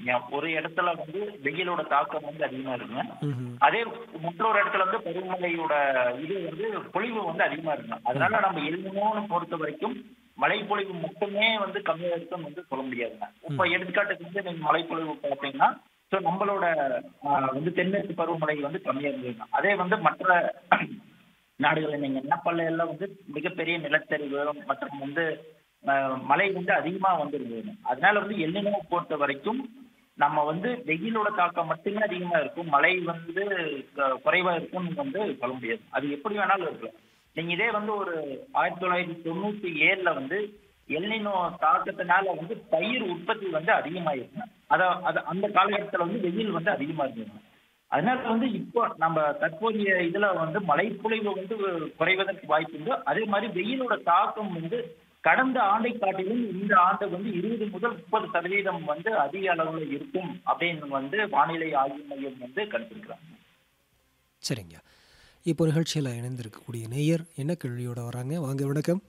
இருக்குங்க ஒரு இடத்துல வந்து வெயிலோட தாக்கம் வந்து அதிகமா இருக்குங்க ம்ஹும். அதே மற்றொரு இடத்துல வந்து பருவமழையோட இது வந்து பொழிவு வந்து அதிகமா இருக்குங்க அதனால நம்ம எல்னினோன்னு பொறுத்த வரைக்கும் மழைப்பொழிவு மட்டுமே வந்து கம்மியா இருக்குன்னு வந்து சொல்ல முடியாதுங்க இப்ப எடுத்துக்காட்டுக்கு வந்து நீங்க மழைப்பொழிவு பார்த்தீங்கன்னா ஸோ நம்மளோட ஆஹ், வந்து தென்மேற்கு பருவமழை வந்து கம்மியா இருந்ததுங்க அதே வந்து மற்ற நாடுகளில் நீங்க நேபாள எல்லாம் வந்து மிகப்பெரிய நிலச்சரிவு மற்றும் வந்து ஆஹ், மழை வந்து அதிகமா வந்திருந்தது அதனால வந்து எல்லினோ பொறுத்த வரைக்கும் நம்ம வந்து வெயிலோட தாக்கம் மட்டுமே அதிகமா இருக்கும் மழை வந்து க- குறைவா இருக்கும்னு வந்து சொல்ல முடியாது அது எப்படி வேணாலும் இருக்கலாம் நீங்க இதே வந்து ஒரு ஆயிரத்தி தொள்ளாயிரத்தி தொண்ணூத்தி ஏழுல வந்து எல்னினோ தாக்கத்தினால வந்து பயிர் உற்பத்தி வந்து அதிகமாயிருக்கும் அத அது அந்த காலகட்டத்துல வந்து வெயில் வந்து அதிகமா இருந்தது அதனால வந்து இப்போ நம்ம தற்போதைய இதுல வந்து மழைப்பொழிவு வந்து குறைவதற்கு வாய்ப்பு உண்டு அதே மாதிரி வெயிலோட தாக்கம் வந்து கடந்த ஆண்டை காட்டிலும் இந்த ஆண்டு வந்து இருபது முதல் முப்பது சதவீதம் வந்து அதிக அளவுல இருக்கும் அப்படின்னு வந்து வானிலை ஆய்வு மையம் வந்து கணிச்சிருக்கிறாங்க சரிங்க இப்போ நிகழ்ச்சியில் இணைந்திருக்கக்கூடிய நேயர் என்ன கேள்வியோட வராங்க வாங்க வணக்கம்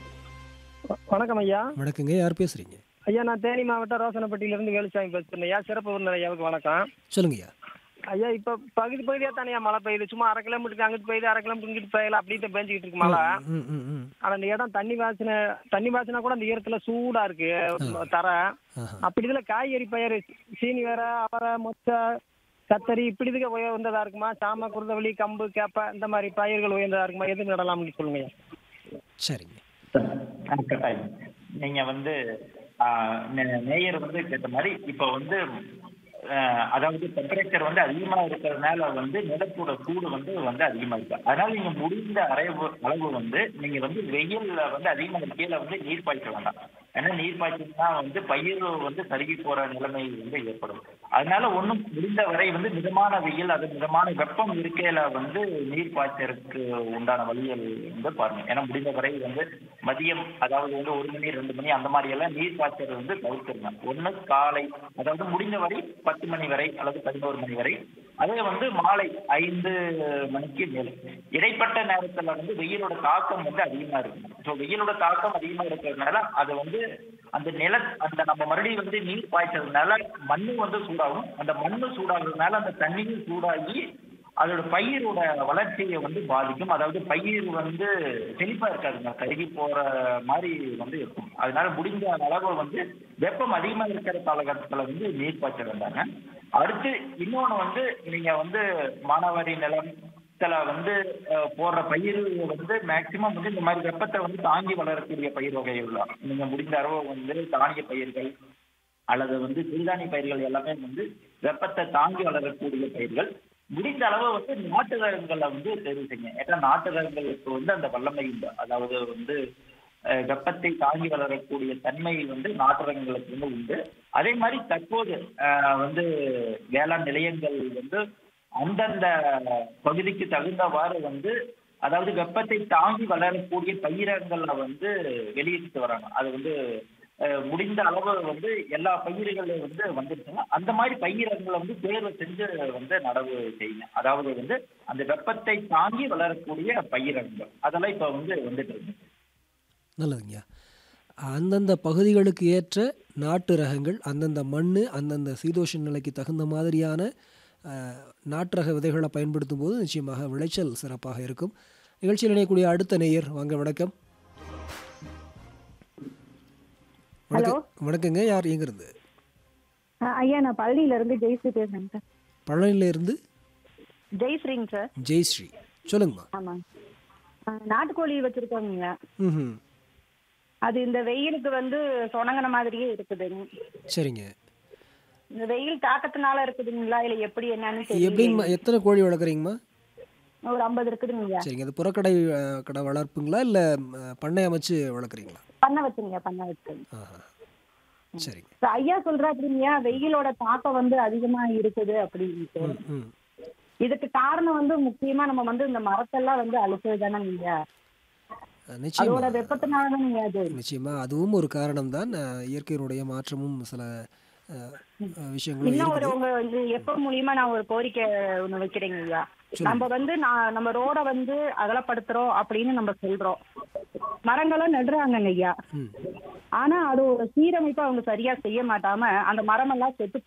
வ- வணக்கம் ஐயா வணக்கங்க யார் பேசுறீங்க ஐயா நான் தேனி மாவட்டம் ரோசனப்பட்டியிலிருந்து வேலுசாமி பேசுறேன் ஐயா சிறப்பு விருந்தினர் ஐயாவுக்கு வணக்கம் சொல்லுங்கய்யா ஐயா இப்போ பகுதி பகுதியாக தானே மழை பெய்யுது சும்மா அரை கிலோமீட்டருக்கு அங்கிட்டு பெய்யுது அரை கிலோமீட்டர் இங்கிட்டு பெய்யல அப்படின்ட்டு பெஞ்சிக்கிட்டு இருக்கு மழை ம் ம் ம் ஆனா அந்த இடம் தண்ணி வாசனை தண்ணி வாசனை கூட அந்த ஈரத்துல சூடா இருக்கு தர ஆஹா அப்படி இதுல காய்கறி பயிர் சீனி வேற அவரை மொச்சை கத்தரி இப்படி இதுக்கு உயர்ந்ததா இருக்குமா சாம குருதவள்ளி கம்பு கேப்பை இந்த மாதிரி பயிர்கள் உயர்ந்ததா இருக்குமா எது நடலாம்னு சொல்லுங்க ஐயா சரிங்க ஆ, கட்டாயம் நீங்க வந்து ஆ, நே- நேயர் வந்து கேட்ட மாதிரி இப்ப வந்து ஆ, அதாவது டெம்பரேச்சர் வந்து அதிகமா இருக்கிறதுனால வந்து நிலத்தோட சூடு வந்து வந்து அதிகமா இருக்கு அதனால நீங்க முடிந்த அளவு அளவு வந்து நீங்க வந்து வெயில்ல வந்து அதிகமா கீழே வந்து நீர் பாய்ச்ச வேண்டாம் ஏன்னா நீர் பாய்ச்சினா வந்து பயிர் வந்து கருகி போற நிலைமை வந்து ஏற்படும் அதனால ஒண்ணும் முடிந்த வரை வந்து மிதமான வெயில் அது மிதமான வெப்பம் இருக்கையில வந்து நீர் பாய்ச்சறதுக்கு உண்டான வழிகள் வந்து பாருங்க ஏன்னா முடிந்த வரை வந்து மதியம் அதாவது வந்து ஒரு மணி ரெண்டு மணி அந்த மாதிரி எல்லாம் நீர் பாய்ச்சறது வந்து தவிர்த்துருங்க ஒண்ணு காலை அதாவது முடிந்த வரை பத்து மணி வரை அல்லது பதினோரு மணி வரை அதே வந்து மாலை ஐந்து மணிக்கு மேல் இடைப்பட்ட நேரத்துல வந்து வெயிலோட தாக்கம் வந்து அதிகமா இருக்கும் ஸோ வெயிலோட தாக்கம் அதிகமா இருக்கிறதுனால அது வந்து அந்த நில அந்த நம்ம மறுபடியும் வந்து நீர் பாய்ச்சறதுனால மண்ணு வந்து சூடாகும் அந்த மண்ணு சூடாகிறதுனால அந்த தண்ணியும் சூடாகி அதோட பயிரோட வளர்ச்சியை வந்து பாதிக்கும் அதாவது பயிர் வந்து செழிப்பா இருக்காதுங்க கருகி போற மாதிரி வந்து இருக்கும் அதனால முடிந்த அளவு வந்து வெப்பம் அதிகமா இருக்கிற காலகட்டத்துல வந்து நீர் பாய்ச்ச வேண்டாங்க அடுத்து இன்னொன்னு வந்து நீங்க வந்து மானாவாரி நிலத்துல வந்து அஹ், போடுற பயிர் வந்து மேக்சிமம் வந்து இந்த மாதிரி வெப்பத்தை வந்து தாங்கி வளரக்கூடிய பயிர் வகைகள் தான் நீங்க முடிந்த அளவு வந்து தானிய பயிர்கள் அல்லது வந்து சிறுதானிய பயிர்கள் எல்லாமே வந்து வெப்பத்தை தாங்கி வளரக்கூடிய பயிர்கள் முடிந்த அளவு வந்து நாட்டு ரகங்களை வந்து தேர்வு செய்யுங்க ஏன்னா நாட்டு ரகங்களுக்கு வந்து அந்த வல்லமை உண்டு அதாவது வந்து அஹ், வெப்பத்தை தாங்கி வளரக்கூடிய தன்மை வந்து நாட்டு ரகங்களுக்கு வந்து உண்டு அதே மாதிரி தற்போது அஹ், வந்து வேளாண் நிலையங்கள் வந்து அந்தந்த பகுதிக்கு தகுந்தவாறு வந்து அதாவது வெப்பத்தை தாங்கி வளரக்கூடிய பயிரங்களை வந்து வெளியிட்டு வராங்க அது வந்து அஹ், முடிந்த அளவு வந்து எல்லா பயிர்களும் வந்து வந்துருச்சுங்க அந்த மாதிரி பயிரங்களை வந்து தேர்வு செஞ்சு வந்து நடவு செய்யுங்க அதாவது வந்து அந்த வெப்பத்தை தாங்கி வளரக்கூடிய பயிரங்கள் அதெல்லாம் இப்போ வந்து வந்துட்டு இருக்கு நல்லதுங்கய்யா அந்தந்த பகுதிகளுக்கு ஏற்ற நாட்டு ரகங்கள் அந்தந்த மண் அந்தந்த சீதோஷ நிலைக்கு தகுந்த மாதிரியான அஹ், நாட்டு ரக விதைகளை பயன்படுத்தும் போது நிச்சயமாக விளைச்சல் சிறப்பாக இருக்கும் நிகழ்ச்சியில் இணையக்கூடிய அடுத்த நேயர் வாங்க வணக்கம் வணக்கம் வணக்கங்க யார் எங்கிருந்து அஹ் ஐயா நான் பழனியில இருந்து ஜெயஸ்ரீ பேசுறேங்க சார் பழனியில இருந்து ஜெயஸ்ரீங்க சார் ஜெயஸ்ரீ சொல்லுங்கம்மா ஆமாங்க அஹ் நாட்டுக்கோழி வச்சிருக்கோங்க ம் அது இந்த வெயிலுக்கு வந்து சொனங்கின மாதிரியே இருக்குதுங்க சரிங்க இந்த வெயில் தாக்கத்தினால இருக்குதுங்களா இல்ல எப்படி என்னன்னு தெரியல எப்படிங்கம்மா எத்தனை கோழி வளர்க்குறீங்கம்மா ஒரு ஐம்பது இருக்குதுங்க ஐயா சரிங்க அது புறக்கடை அஹ், கடை வளர்ப்புங்களா இல்லை பண்ணை அமைச்சு வளர்க்குறீங்களா பண்ண வச்சுங்க பண்ண வச்சுங்க ஆஹா சரிங்க இப்ப ஐயா சொல்றாருங்கய்யா வெயிலோட தாக்கம் வந்து அதிகமா இருக்குது அப்படின்ட்டு ம் ம் இதுக்கு காரணம் வந்து முக்கியமா நம்ம வந்து இந்த மரத்தெல்லாம் வந்து அழிச்சது தானே நீங்க அஹ், நிச்சயமா அதோட வெப்பத்தினால தானே அது நிச்சயமா அதுவும் ஒரு காரணம் தான் இயற்கையினுடைய மாற்றமும் சில அஹ், அஹ், விஷயங்களும் இன்னும் ஒரு இருக்குது உங்க இது எப்ப மூலியமா நான் ஒரு கோரிக்கை ஒண்ணு வைக்கிறேங்க ஐயா நம்ம வந்து நான் நம்ம ரோட வந்து அகலப்படுத்துறோம் அப்படின்னு நம்ம சொல்றோம் மரங்களும் நடுறாங்கங்க ஐயா ம் ஆனா அது ஒரு சீரமைப்பா அவங்க சரியா செய்ய மாட்டாம அந்த மரம் எல்லாம் செத்து